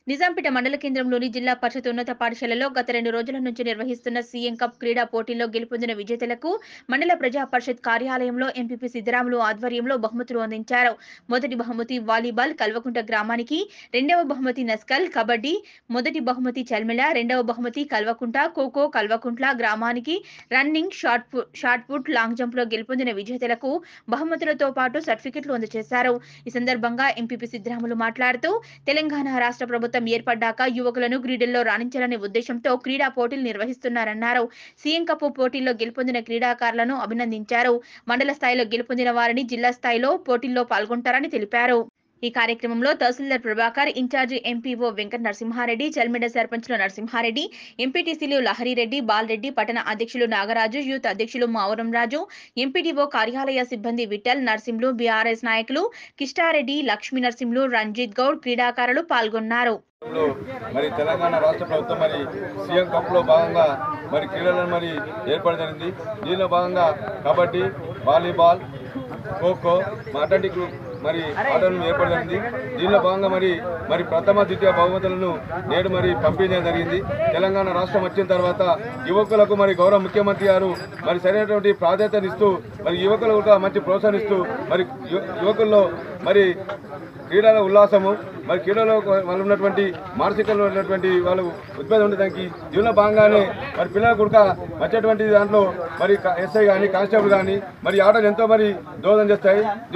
నిజాంపేట మండల కేంద్రంలోని జిల్లా పరిషత్ ఉన్నత పాఠశాలలో గత రెండు రోజుల నుంచి నిర్వహిస్తున్న సీఎం కప్ క్రీడా పోటీల్లో గెలుపొందిన విజేతలకు మండల ప్రజా పరిషత్ కార్యాలయంలో ఎంపీపీ సిద్దరాములు ఆధ్వర్యంలో బహుమతులు అందించారు మొదటి బహుమతి వాలీబాల్ కల్వకుంట గ్రామానికి రెండవ బహుమతి నస్కల్ కబడ్డీ మొదటి బహుమతి చల్మెల రెండవ బహుమతి కల్వకుంట ఖోఖో కల్వకుంట్ల గ్రామానికి రన్నింగ్ షార్ట్ పు- షార్ట్ పుట్ లాంగ్ జంప్ లో గెలుపొందిన విజేతలకు బహుమతులతో పాటు సర్టిఫికెట్లు అందజేశారు ఈ సందర్భంగా ఎంపీపీ సిద్దరాములు మాట్లాడుతూ తెలంగాణ రాష్ట్ర ప్రభుత్వం ఏర్పడ్డాక యువకులను క్రీడల్లో రాణించాలనే ఉద్దేశంతో క్రీడా పోటీలు నిర్వహిస్తున్నారన్నారు సీఎం కప్ పోటీల్లో గెలుపొందిన క్రీడాకారులను అభినందించారు మండల స్థాయిలో గెలుపొందిన వారిని జిల్లా స్థాయిలో పోటీల్లో పాల్గొంటారని తెలిపారు ఈ కార్యక్రమంలో తహసీల్దార్ ప్రభాకర్ ఇన్ఛార్జి ఎంపీఓ వెంకట నరసింహారెడ్డి చల్మిడ సర్పంచ్లు నరసింహారెడ్డి ఎంపీటీసీలు లహరిరెడ్డి బాలరెడ్డి పట్టణ అధ్యక్షులు నాగరాజు యూత్ అధ్యక్షులు మావురం రాజు ఎంపీడీఓ కార్యాలయ సిబ్బంది విఠల్ నర్సింలు బీఆర్ఎస్ నాయకులు కిష్టారెడ్డి లక్ష్మీ నర్సింలు రంజిత్ గౌడ్ క్రీడాకారులు పాల్గొన్నారు లో మరి తెలంగాణ రాష్ట్ర ప్రభుత్వం మరి సీఎం కప్ లో భాగంగా మరి క్రీడలను మరి ఏర్పాటు జరిగింది దీనిలో భాగంగా కబడ్డీ వాలీబాల్ ఖోఖో అట్లాంటిక్ మరి ఆటలను ఏర్పాటు జరిగింది దీనిలో భాగంగా మరి మరి ప్రథమ ద్వితీయ బహుమతులను నేడు మరి పంపిణీ చేయడం జరిగింది తెలంగాణ రాష్ట్రం వచ్చిన తర్వాత యువకులకు మరి గౌరవ ముఖ్యమంత్రి గారు మరి సరైనటువంటి ప్రాధాన్యతనిస్తూ మరి యువకులకు కూడా మంచి ప్రోత్సహిస్తూ మరి యు- యువకుల్లో మరి క్రీడల ఉల్లాసము మరి క్రీడలో వాళ్ళు ఉన్నటువంటి మానసికంలో ఉన్నటువంటి వాళ్ళు ఉద్వేదం ఉండడానికి దీనిలో భాగంగానే మరి పిల్లలకు కూడా వచ్చేటువంటి దాంట్లో మరి ఎస్ఐ కానీ కానిస్టేబుల్ కానీ మరి ఈ ఆటలు ఎంతో మరి దోహదం చేస్తాయి